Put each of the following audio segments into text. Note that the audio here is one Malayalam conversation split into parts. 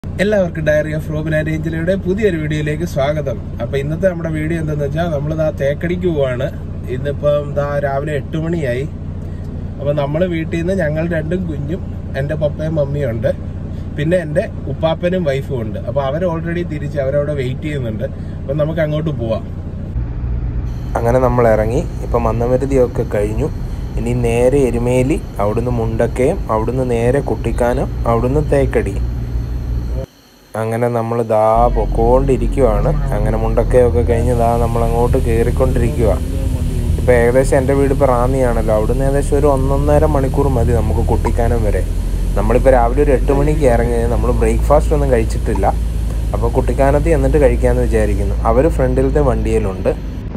എല്ലാവർക്കും ഡയറി ഓഫ് റോബിൻ ആൻഡ് ഏഞ്ചലയുടെ പുതിയൊരു വീഡിയോയിലേക്ക് സ്വാഗതം അപ്പൊ ഇന്നത്തെ നമ്മുടെ വീഡിയോ എന്താന്ന് വെച്ചാൽ നമ്മൾ ദാ തേക്കടിക്ക് പോവാണ് ഇന്നിപ്പം ദാ രാവിലെ എട്ട് മണിയായി അപ്പൊ നമ്മൾ വീട്ടിൽ നിന്ന് ഞങ്ങൾ രണ്ടും കുഞ്ഞും എന്റെ പപ്പയും മമ്മിയും ഉണ്ട് പിന്നെ എന്റെ ഉപ്പാപ്പനും വൈഫും ഉണ്ട് അപ്പൊ അവർ ഓൾറെഡി തിരിച്ച് അവരവിടെ വെയിറ്റ് ചെയ്യുന്നുണ്ട് അപ്പൊ നമുക്ക് അങ്ങോട്ട് പോവാം അങ്ങനെ നമ്മൾ ഇറങ്ങി ഇപ്പം മന്ദമരുതിയൊക്കെ കഴിഞ്ഞു ഇനി നേരെ എരുമേലി അവിടുന്ന് മുണ്ടക്കയം അവിടുന്ന് നേരെ കുട്ടിക്കാനം അവിടുന്ന് തേക്കടി അങ്ങനെ നമ്മൾ ദാ പൊക്കോണ്ടിരിക്കുവാണ് അങ്ങനെ മുണ്ടക്കയൊക്കെ കഴിഞ്ഞ് ദാ നമ്മൾ അങ്ങോട്ട് കയറിക്കൊണ്ടിരിക്കുക ഇപ്പം ഏകദേശം എൻ്റെ വീട് ഇപ്പോൾ റാന്നിയാണല്ലോ അവിടുന്ന് ഏകദേശം ഒരു ഒന്നൊന്നര മണിക്കൂർ മതി നമുക്ക് കുട്ടിക്കാനം വരെ നമ്മളിപ്പോൾ രാവിലെ ഒരു എട്ട് മണിക്ക് ഇറങ്ങി നമ്മൾ ബ്രേക്ക്ഫാസ്റ്റ് ഒന്നും കഴിച്ചിട്ടില്ല അപ്പോൾ കുട്ടിക്കാനത്ത് എന്നിട്ട് കഴിക്കാമെന്ന് വിചാരിക്കുന്നു അവർ ഫ്രണ്ടിലത്തെ വണ്ടിയിലുണ്ട്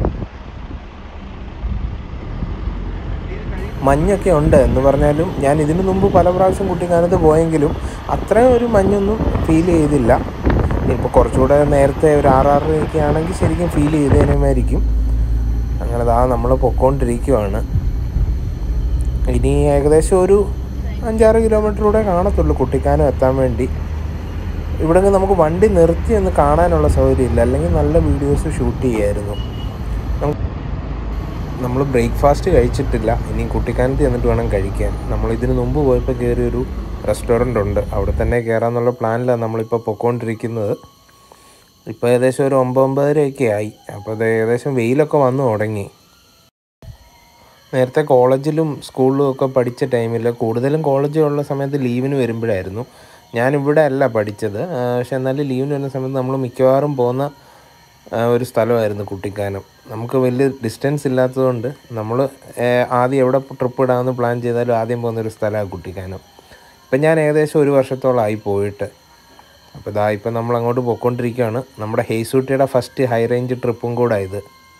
മഞ്ഞൊക്കെ ഉണ്ട് എന്ന് പറഞ്ഞാലും ഞാൻ ഇതിനു മുമ്പ് പല പ്രാവശ്യം കുട്ടിക്കാലത്ത് പോയെങ്കിലും അത്രയും ഒരു മഞ്ഞൊന്നും ഫീൽ ചെയ്തില്ല ഇപ്പോൾ കുറച്ചുകൂടെ നേരത്തെ ഒരു ആറാറരയൊക്കെ ആണെങ്കിൽ ശരിക്കും ഫീൽ ചെയ്തേനുമായിരിക്കും അങ്ങനെ ദാ നമ്മൾ പൊക്കോണ്ടിരിക്കുവാണ് ഇനി ഏകദേശം ഒരു അഞ്ചാറ് കിലോമീറ്ററിലൂടെ കാണത്തുള്ളൂ കുട്ടിക്കാനം എത്താൻ വേണ്ടി ഇവിടെ നിന്ന് നമുക്ക് വണ്ടി നിർത്തി ഒന്ന് കാണാനുള്ള സൗകര്യമില്ല അല്ലെങ്കിൽ നല്ല വീഡിയോസ് ഷൂട്ട് ചെയ്യായിരുന്നു നമ്മൾ ബ്രേക്ക്ഫാസ്റ്റ് കഴിച്ചിട്ടില്ല ഇനി കുട്ടിക്കാനത്ത് ചെന്നിട്ട് വേണം കഴിക്കാൻ നമ്മൾ ഇതിന് മുമ്പ് പോയപ്പോൾ കയറിയ ഒരു റെസ്റ്റോറൻ്റ് ഉണ്ട് അവിടെ തന്നെ കയറാമെന്നുള്ള പ്ലാനിലാണ് നമ്മളിപ്പോൾ പൊക്കോണ്ടിരിക്കുന്നത് ഇപ്പോൾ ഏകദേശം ഒരു ഒമ്പത് ഒമ്പതരയൊക്കെ ആയി അപ്പോൾ അത് ഏകദേശം വെയിലൊക്കെ വന്നു തുടങ്ങി നേരത്തെ കോളേജിലും സ്കൂളിലും ഒക്കെ പഠിച്ച ടൈമിൽ കൂടുതലും കോളേജിലുള്ള സമയത്ത് ലീവിന് വരുമ്പോഴായിരുന്നു ഞാനിവിടെ അല്ല പഠിച്ചത് ആ, പക്ഷെ എന്നാലും ലീവിന് വരുന്ന സമയത്ത് നമ്മൾ മിക്കവാറും പോകുന്ന ആ, ഒരു സ്ഥലമായിരുന്നു കുട്ടിക്കാനം നമുക്ക് വലിയ ഡിസ്റ്റൻസ് ഇല്ലാത്തതുകൊണ്ട് നമ്മൾ ആദ്യം എവിടെ ട്രിപ്പ് ഇടാമെന്ന് പ്ലാൻ ചെയ്താലും ആദ്യം പോകുന്ന ഒരു സ്ഥലമാണ് കുട്ടിക്കാനം ഇപ്പം ഞാൻ ഏകദേശം ഒരു വർഷത്തോളമായി പോയിട്ട് അപ്പോൾ ഇതാ ഇപ്പം നമ്മൾ അങ്ങോട്ട് പോയിക്കൊണ്ടിരിക്കുകയാണ് നമ്മുടെ ഹെയ്സൂട്ടിയുടെ ഫസ്റ്റ് ഹൈ റേഞ്ച് ട്രിപ്പും കൂടെ ഇത്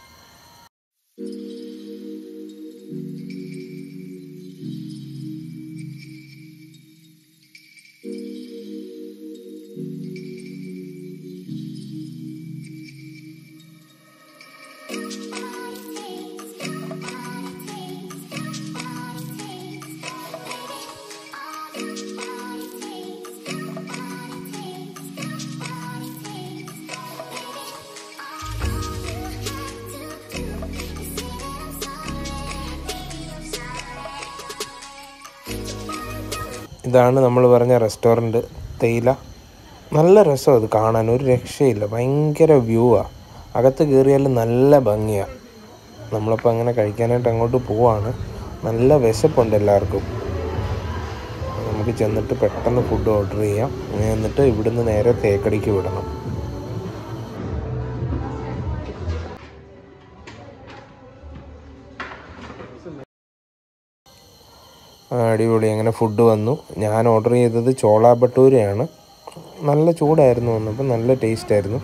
ഇതാണ് നമ്മൾ പറഞ്ഞ റെസ്റ്റോറൻറ്റ് തേയില നല്ല രസം അത് കാണാൻ ഒരു രക്ഷയില്ല ഭയങ്കര വ്യൂവാണ് അകത്ത് കയറിയാൽ നല്ല ഭംഗിയാണ് നമ്മളിപ്പോൾ അങ്ങനെ കഴിക്കാനായിട്ട് അങ്ങോട്ട് പോവാണ് നല്ല വിശപ്പുണ്ട് എല്ലാവർക്കും നമുക്ക് ചെന്നിട്ട് പെട്ടെന്ന് ഫുഡ് ഓർഡർ ചെയ്യാം എന്നിട്ട് ഇവിടുന്ന് നേരെ തേക്കടിക്ക് വിടണം ആ, അടിപൊളി അങ്ങനെ ഫുഡ് വന്നു ഞാൻ ഓർഡർ ചെയ്തത് ചോള ഭട്ടൂരയാണ് നല്ല ചൂടായിരുന്നു വന്നപ്പോൾ നല്ല ടേസ്റ്റ് ആയിരുന്നു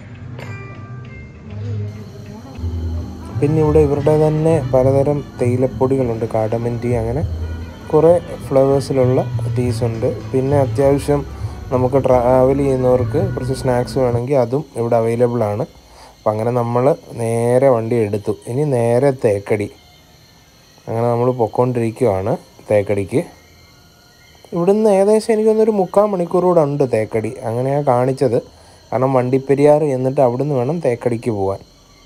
പിന്നെ ഇവിടെ ഇവരുടെ തന്നെ പലതരം തേയിലപ്പൊടികളുണ്ട് കാടമൻ ടീ അങ്ങനെ കുറേ ഫ്ലേവേഴ്സിലുള്ള ടീസ് ഉണ്ട് പിന്നെ അത്യാവശ്യം നമുക്ക് ട്രാവൽ ചെയ്യുന്നവർക്ക് കുറച്ച് സ്നാക്സ് വേണമെങ്കിൽ അതും ഇവിടെ അവൈലബിൾ ആണ് അപ്പം അങ്ങനെ നമ്മൾ നേരെ വണ്ടി എടുത്തു ഇനി നേരെ തേക്കടി അങ്ങനെ നമ്മൾ പൊക്കോണ്ടിരിക്കുവാണ് തേക്കടിക്ക് ഇവിടുന്ന് ഏകദേശം എനിക്കൊന്നൊരു മുക്കാൽ മണിക്കൂർ കൂടെ ഉണ്ട് തേക്കടി അങ്ങനെയാണ് കാണിച്ചത് കാരണം വണ്ടിപ്പെരിയാർ എന്നിട്ട് അവിടുന്ന് വേണം തേക്കടിക്ക് പോകാൻ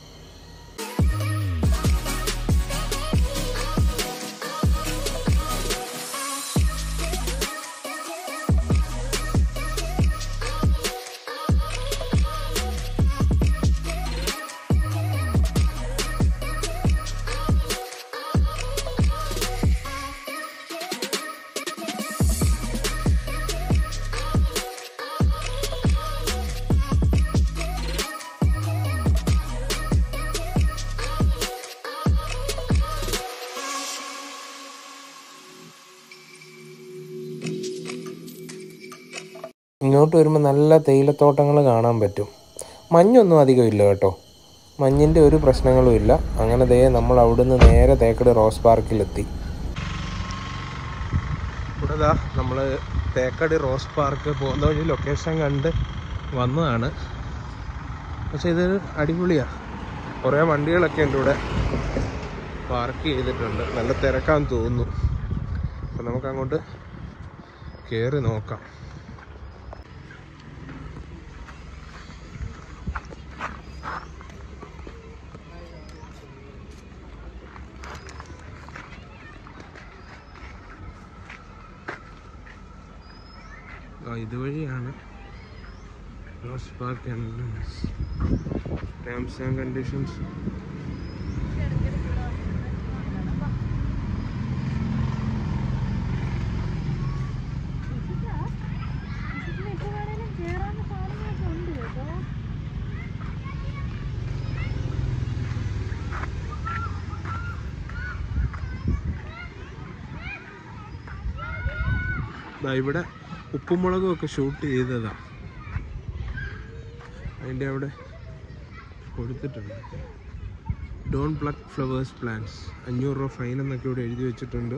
ഇങ്ങോട്ട് വരുമ്പോൾ നല്ല തേയിലത്തോട്ടങ്ങൾ കാണാൻ പറ്റും മഞ്ഞൊന്നും അധികം ഇല്ല കേട്ടോ മഞ്ഞിൻ്റെ ഒരു പ്രശ്നങ്ങളും ഇല്ല അങ്ങനെ ദേ നമ്മൾ അവിടുന്ന് നേരെ തേക്കടി റോസ് പാർക്കിലെത്തി ഇവിടെ ദാ നമ്മൾ തേക്കടി റോസ് പാർക്ക് പോകുന്ന വഴി ലൊക്കേഷൻ കണ്ട് വന്നതാണ് പക്ഷെ ഇത് അടിപൊളിയാണ് കുറേ വണ്ടികളൊക്കെ ഉണ്ട് ഇവിടെ പാർക്ക് ചെയ്തിട്ടുണ്ട് നല്ല തിരക്കാന്ന് തോന്നുന്നു അപ്പം നമുക്ക് അങ്ങോട്ട് കയറി നോക്കാം ആ ഇതുവഴിയാണ് rose park entrance terms and conditions ഇപ്പൊ വേണേലും കേറാനുള്ള സാധനങ്ങളൊക്കെ ഉണ്ട് കേട്ടോ ദാ ഇവിടെ ഉപ്പും മുളകും ഒക്കെ ഷൂട്ട് ചെയ്തതാ അതിൻ്റെ അവിടെ കൊടുത്തിട്ടുണ്ട് ഡോൺ പ്ലക്ക് ഫ്ലവേഴ്സ് പ്ലാന്റ്സ് അഞ്ഞൂറ് രൂപ ഫൈൻ എന്നൊക്കെ ഇവിടെ എഴുതി വെച്ചിട്ടുണ്ട്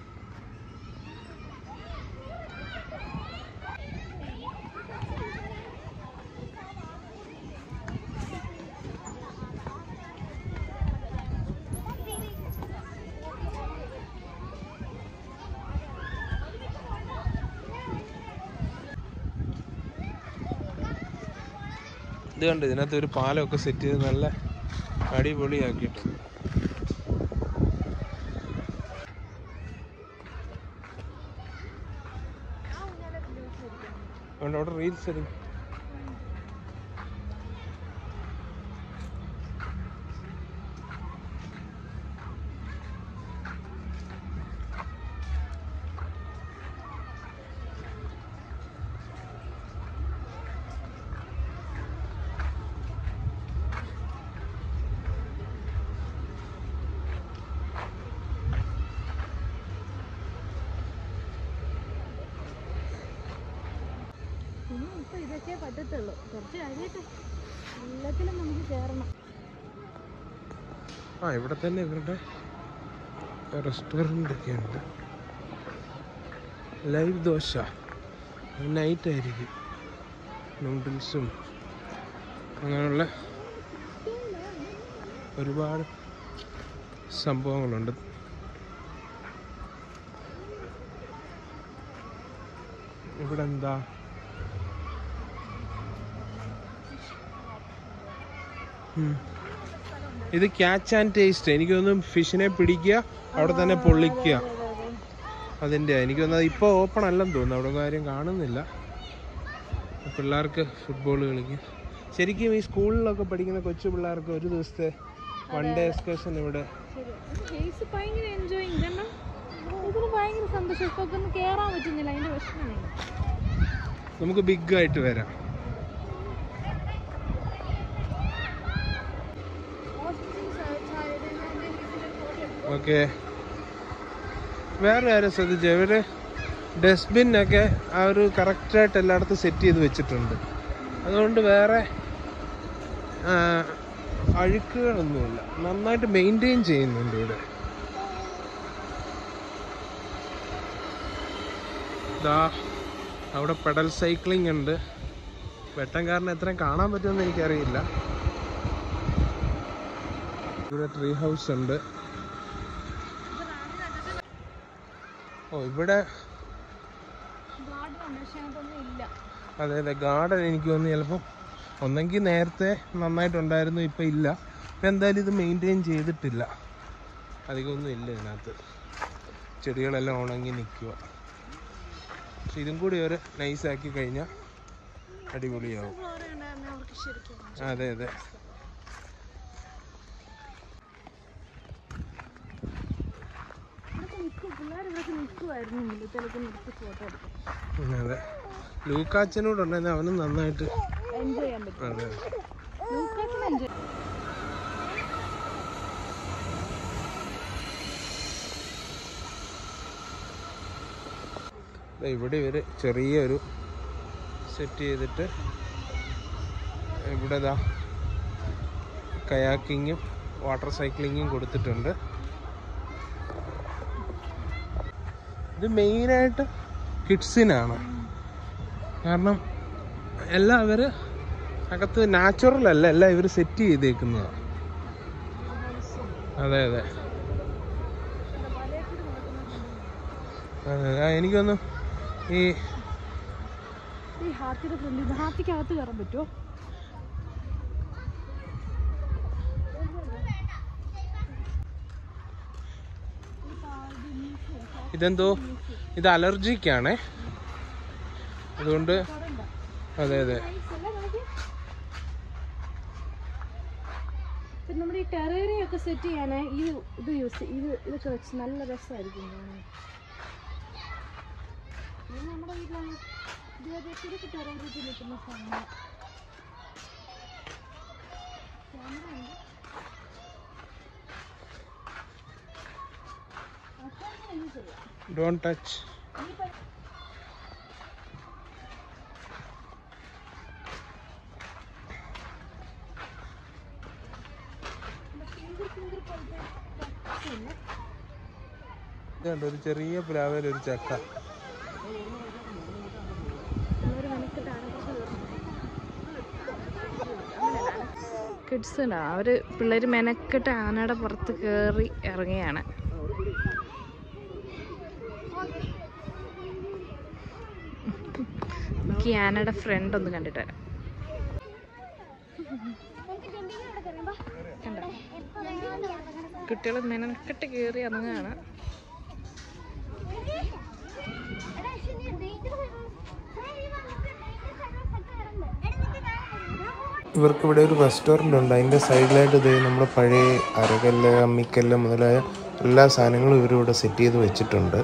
ഇത് കണ്ട് ഇതിനകത്ത് ഒരു പാലമൊക്കെ സെറ്റ് ചെയ്ത് നല്ല അടിപൊളിയാക്കിയിട്ടുണ്ട് അതുകൊണ്ട് അവിടെ റീൽസ് എടുക്കും ഇനി ഇപ്പൊ ഇതൊക്കെ പറ്റത്തുള്ളൂ കുറച്ച് കഴിയട്ടെ എല്ലാത്തിലും നമുക്ക് കേറണം ആ ഇവിടെ തന്നെ ഇവരുടെ റെസ്റ്റോറൻ്റ് ഒക്കെ ഉണ്ട് ലൈവ് ദോശ നൈറ്റ് ആയിരിക്കും നൂഡിൽസും അങ്ങനെയുള്ള ഒരുപാട് സംഭവങ്ങളുണ്ട് ഇവിടെ എന്താ ഉം. ഇത് ക്യാച്ച് ആൻഡ് ടേസ്റ്റ് എനിക്ക് തോന്നുന്നു ഫിഷിനെ പിടിക്കുക അവിടെ തന്നെ പൊള്ളിക്കുക അതിൻ്റെ എനിക്ക് തോന്നുന്നത് ഇപ്പോൾ ഓപ്പൺ അല്ലെന്ന് തോന്നുന്നു അവിടെ കാര്യം കാണുന്നില്ല പിള്ളേർക്ക് ഫുട്ബോൾ കളിക്കും ശരിക്കും ഈ സ്കൂളിലൊക്കെ പഠിക്കുന്ന കൊച്ചു പിള്ളേർക്ക് ഒരു ദിവസത്തെ വൺ ഡേ എക്സ്കർഷൻ ഇവിടെ ശരി ഫേസ് ഭയങ്കര എൻജോയിങ് കാരണം ഇതിന് ഭയങ്കര സന്തോഷം ഇപ്പൊ ഒന്നും കേറാൻ പറ്റുന്നില്ല അതിന്റെ വിഷമമാണ് നമുക്ക് ബിഗ് ആയിട്ട് വരാം ഓക്കെ വേറെ കാര്യം ശ്രദ്ധിച്ചു ഇവര് ഡസ്റ്റ്ബിൻ ഒക്കെ ആ ഒരു കറക്റ്റായിട്ട് എല്ലായിടത്തും സെറ്റ് ചെയ്ത് വെച്ചിട്ടുണ്ട് അതുകൊണ്ട് വേറെ ആ, അഴുക്കുകളൊന്നുമില്ല നന്നായിട്ട് മെയിൻറ്റെയിൻ ചെയ്യുന്നുണ്ട് ഇവിടെ ദാ അവിടെ പെഡൽ സൈക്ലിംഗ് ഉണ്ട് വെട്ടം കാരണം എത്രയും കാണാൻ പറ്റുമെന്ന് എനിക്കറിയില്ല ഇവിടെ ട്രീ ഹൗസ് ഉണ്ട് ഓ ഇവിടെ ഗാർഡൻ ഉണ്ട് പക്ഷെ അതൊന്നും ഇല്ല അതെ അതെ ഗാർഡൻ എനിക്ക് തോന്നുന്നു ചിലപ്പം ഒന്നെങ്കിൽ നേരത്തെ നന്നായിട്ടുണ്ടായിരുന്നു ഇപ്പം ഇല്ല ഇപ്പം എന്തായാലും ഇത് മെയിൻറ്റെയിൻ ചെയ്തിട്ടില്ല അധികമൊന്നും ഇല്ല ഇതിനകത്ത് ചെടികളെല്ലാം ഉണങ്ങി നിൽക്കുക പക്ഷെ ഇതും കൂടി ഒരു നൈസാക്കി കഴിഞ്ഞാൽ അടിപൊളിയാവും ഫ്ലോറ ഉണ്ടായിരുന്ന അവർക്ക് ശരിക്കും അതെ അതെ ഇവിടൊക്കെ നിൽക്കും പിള്ളേർ ഇവിടൊക്കെ നിൽക്കുമായിരുന്നു മുല്ലത്തിലൊക്കെ നിർത്തി ഫോട്ടോ എടുക്കും ഉം, അതെ ലൂക്കാച്ചനോടുണ്ടായിരുന്നു അവനും നന്നായിട്ട് എൻജോയ് ചെയ്യാൻ പറ്റും അതെ ലൂക്കാസിന് എൻജോയ് ദേ ഇവിടെ ഇവര് ചെറിയൊരു സെറ്റ് ചെയ്തിട്ട് ഇവിടെ ദാ കയാക്കിങ്ങും വാട്ടർ സൈക്ലിങ്ങും കൊടുത്തിട്ടുണ്ട് ഇത് മെയിനായിട്ട് കിഡ്സിനാണ് കാരണം എല്ലാം അവർ അകത്ത് നാച്ചുറൽ അല്ല എല്ലാം ഇവർ സെറ്റ് ചെയ്തേക്കുന്നതാണ് അതെ അതെ അതെ ആ, എനിക്കൊന്ന് ഈ ഈ ഹാത്തിയുടെ ഫ്രണ്ടിൽ ഹാത്തിക്കകത്ത് കയറാൻ പറ്റുമോ ഇതെന്തോ ഇത് അലർജിക്കാണേ അതുകൊണ്ട് അതെ അതെ പിന്നെ നമ്മുടെ ഈ ടെറേറിയം ഒക്കെ സെറ്റ് ചെയ്യാന് ഈ ഇത് യൂസ് ഇത് ഇതൊക്കെ വെച്ച് നല്ല രസമായിരിക്കും കാണാൻ. ഇത് നമ്മുടെ വീട്ടിലാണ് ഇതുപോലെ ശരിക്കും ടെറേറിയത്തിൽ നിൽക്കുന്ന സാധനം ക്യാമറ ഉണ്ട് അപ്പൊ ഇത് ചെയ്യാം ഡോണ്ട് ടച്ച് ഇതുണ്ട് ഒരു ചെറിയ പ്ലാവേൽ ഒരു ചക്ക കിഡ്സ് ഉണ്ടോ അവര് പിള്ളേര് മെനക്കെട്ട് ആനയുടെ പുറത്ത് കയറി ഇറങ്ങിയാണ് എനിക്ക് ഈ ആനയുടെ ഫ്രണ്ട് ഒന്ന് കണ്ടിട്ട് വരാം കണ്ടോ കുട്ടികൾ മെനക്കെട്ട് കയറി ഇറങ്ങുകയാണ് ഇവർക്ക് ഇവിടെ ഒരു റെസ്റ്റോറൻ്റ് ഉണ്ട് അതിൻ്റെ സൈഡിലായിട്ട് ഇത് നമ്മുടെ പഴയ അരകല്ല് അമ്മിക്കല്ല് മുതലായ എല്ലാ സാധനങ്ങളും ഇവരിവിടെ സെറ്റ് ചെയ്ത് വെച്ചിട്ടുണ്ട്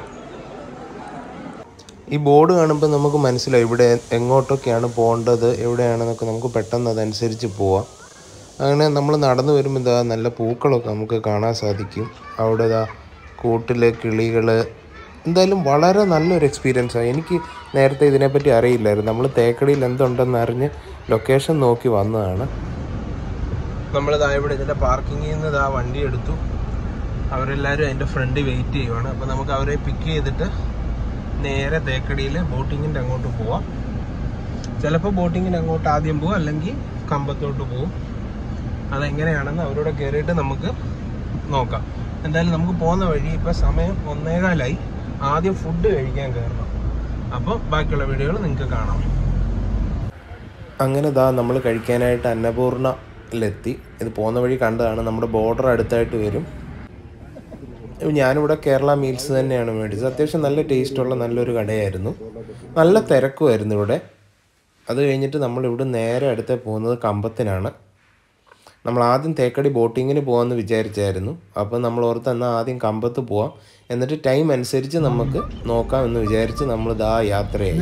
ഈ ബോർഡ് കാണുമ്പോൾ നമുക്ക് മനസ്സിലാവും ഇവിടെ എങ്ങോട്ടൊക്കെയാണ് പോകേണ്ടത് എവിടെയാണെന്നൊക്കെ നമുക്ക് പെട്ടെന്ന് അതനുസരിച്ച് പോവാം അങ്ങനെ നമ്മൾ നടന്നു വരുമ്പോൾ ഇതാ നല്ല പൂക്കളൊക്കെ നമുക്ക് കാണാൻ സാധിക്കും അവിടെ ഇതാ കൂട്ടിൽ കിളികൾ എന്തായാലും വളരെ നല്ലൊരു എക്സ്പീരിയൻസാണ് എനിക്ക് നേരത്തെ ഇതിനെപ്പറ്റി അറിയില്ലായിരുന്നു നമ്മൾ തേക്കടിയിൽ എന്തുണ്ടെന്ന് അറിഞ്ഞ് ലൊക്കേഷൻ നോക്കി വന്നതാണ് നമ്മളിതാ ഇവിടെ ഇതിന്റെ പാർക്കിങ്ങിൽ നിന്ന് ഇതാ വണ്ടി എടുത്തു അവരെല്ലാവരും അതിന്റെ ഫ്രണ്ടിൽ വെയിറ്റ് ചെയ്യുവാണ് അപ്പൊ നമുക്ക് അവരെ പിക്ക് ചെയ്തിട്ട് നേരെ തേക്കടിയിൽ ബോട്ടിങ്ങിന്റെ അങ്ങോട്ട് പോവാം ചിലപ്പോൾ ബോട്ടിങ്ങിന് അങ്ങോട്ട് ആദ്യം പോവാം അല്ലെങ്കിൽ കമ്പത്തോട്ട് പോവും അതെങ്ങനെയാണെന്ന് അവരോട് കയറിയിട്ട് നമുക്ക് നോക്കാം എന്തായാലും നമുക്ക് പോകുന്ന വഴി ഇപ്പൊ സമയം ഒന്നേകാലായി ആദ്യം ഫുഡ് കഴിക്കാൻ കയറണം അപ്പോൾ ബാക്കിയുള്ള വീഡിയോകൾ നിങ്ങൾക്ക് കാണാം അങ്ങനെ ദാ നമ്മൾ കഴിക്കാനായിട്ട് അന്നപൂർണ്ണയിലെത്തി ഇത് പോകുന്ന വഴി കണ്ടതാണ് നമ്മുടെ ബോർഡർ അടുത്തായിട്ട് വരും ഞാനിവിടെ കേരള മീൽസ് തന്നെയാണ് മേടിച്ചത് അത്യാവശ്യം നല്ല ടേസ്റ്റുള്ള നല്ലൊരു കടയായിരുന്നു നല്ല തിരക്കുമായിരുന്നു ഇവിടെ അത് കഴിഞ്ഞിട്ട് നമ്മൾ ഇവിടെ നേരെ അടുത്ത് പോകുന്നത് കമ്പത്തിനാണ് നമ്മൾ ആദ്യം തേക്കടി ബോട്ടിങ്ങിന് പോകാമെന്ന് വിചാരിച്ചായിരുന്നു അപ്പോൾ നമ്മൾ ഓർത്ത് എന്നാൽ ആദ്യം കമ്പത്ത് പോവാം എന്നിട്ട് ടൈം അനുസരിച്ച് നമുക്ക് നോക്കാം എന്ന് വിചാരിച്ച് നമ്മൾ ഇതാ യാത്രയായി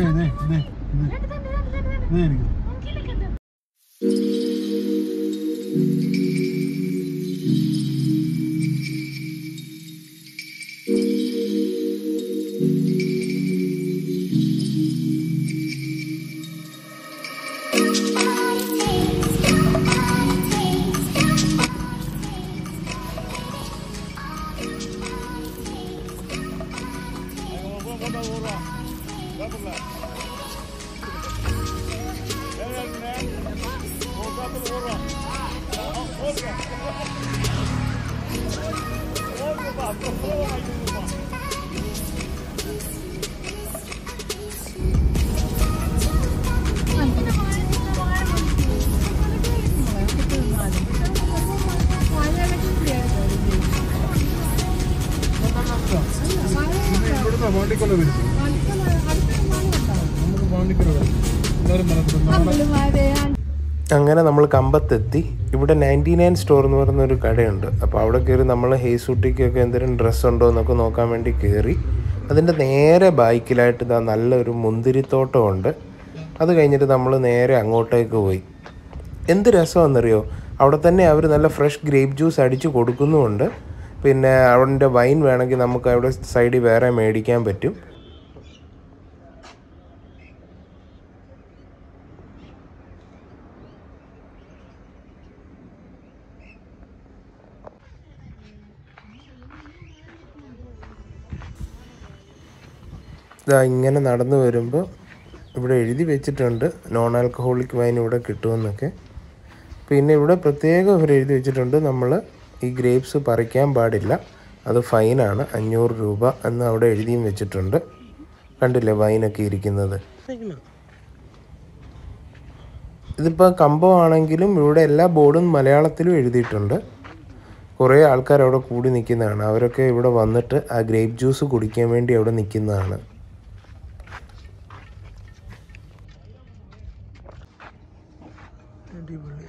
അങ്ങനെ നമ്മൾ കമ്പത്തെത്തി ഇവിടെ നയൻറ്റി നയൻ സ്റ്റോർ എന്ന് പറയുന്ന ഒരു കടയുണ്ട് അപ്പോൾ അവിടെ കയറി നമ്മൾ ഹെയ്സൂട്ടിക്കൊക്കെ എന്തെങ്കിലും ഡ്രസ്സ് ഉണ്ടോ എന്നൊക്കെ നോക്കാൻ വേണ്ടി കയറി അതിൻ്റെ നേരെ ബാക്കിലായിട്ട് ഇതാ നല്ലൊരു മുന്തിരിത്തോട്ടമുണ്ട് അത് കഴിഞ്ഞിട്ട് നമ്മൾ നേരെ അങ്ങോട്ടേക്ക് പോയി എന്ത് രസമാണെന്നറിയോ അവിടെ തന്നെ അവർ നല്ല ഫ്രഷ് ഗ്രേപ്പ് ജ്യൂസ് അടിച്ച് കൊടുക്കുന്നുമുണ്ട് പിന്നെ അവിടെ വൈൻ വേണമെങ്കിൽ നമുക്ക് അവിടെ സൈഡിൽ വേറെ മേടിക്കാൻ പറ്റും ഇതാ ഇങ്ങനെ നടന്നു വരുമ്പോൾ ഇവിടെ എഴുതി വെച്ചിട്ടുണ്ട് നോൺ ആൽക്കഹോളിക് വൈൻ ഇവിടെ കിട്ടുമെന്നൊക്കെ പിന്നെ ഇവിടെ പ്രത്യേകം ഇവർ എഴുതി വെച്ചിട്ടുണ്ട് നമ്മൾ ഈ ഗ്രേപ്സ് പറിക്കാൻ പാടില്ല അത് ഫൈനാണ് അഞ്ഞൂറ് രൂപ എന്ന് അവിടെ എഴുതിയും വെച്ചിട്ടുണ്ട് കണ്ടില്ലേ വൈനൊക്കെ ഇരിക്കുന്നത് ഇതിപ്പോൾ കമ്പമാണെങ്കിലും ഇവിടെ എല്ലാ ബോർഡും മലയാളത്തിലും എഴുതിയിട്ടുണ്ട് കുറേ ആൾക്കാർ അവിടെ കൂടി നിൽക്കുന്നതാണ് അവരൊക്കെ ഇവിടെ വന്നിട്ട് ആ ഗ്രേപ്പ് ജ്യൂസ് കുടിക്കാൻ വേണ്ടി അവിടെ നിൽക്കുന്നതാണ് അടിപൊളി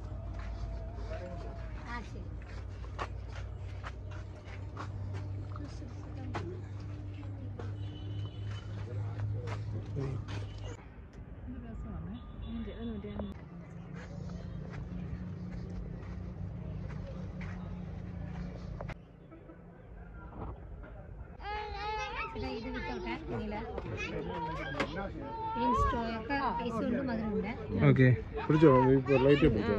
ഇത് വിത്തോട്ടെ നീല ഇൻസ്റ്റോയൊക്കെ ഐസ് കൊണ്ട് മധുരമുണ്ട് ഓക്കെ പിടിച്ചോ ലൈറ്റ് പിടിച്ചോ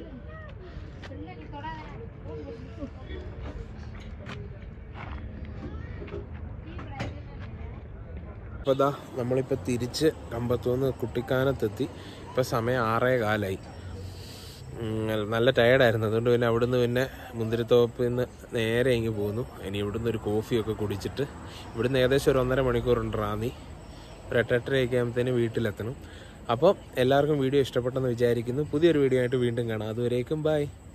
അപ്പോൾ ഇതാ നമ്മളിപ്പോൾ തിരിച്ച് കമ്പത്തുനിന്ന് കുട്ടിക്കാനത്തെത്തി ഇപ്പോൾ സമയം ആറേ കാലായി ഉം, നല്ല ടയർഡായിരുന്നു അതുകൊണ്ട് പിന്നെ അവിടുന്ന് പിന്നെ മുന്തിരിത്തോപ്പിൽ നിന്ന് നേരെ ഇങ്ങ് പോന്നു ഇനി ഇവിടുന്ന് ഒരു കോഫിയൊക്കെ കുടിച്ചിട്ട് ഇവിടുന്ന് ഏകദേശം ഒരു ഒന്നര മണിക്കൂറുണ്ട് റാന്നി ഒരു എട്ടെട്ടരയൊക്കെ ആകുമ്പോഴത്തേന് വീട്ടിലെത്തണം അപ്പോൾ എല്ലാവർക്കും വീഡിയോ ഇഷ്ടപ്പെട്ടെന്ന് വിചാരിക്കുന്നു പുതിയൊരു വീഡിയോ ആയിട്ട് വീണ്ടും കാണാം അതുവരേക്കും ബൈ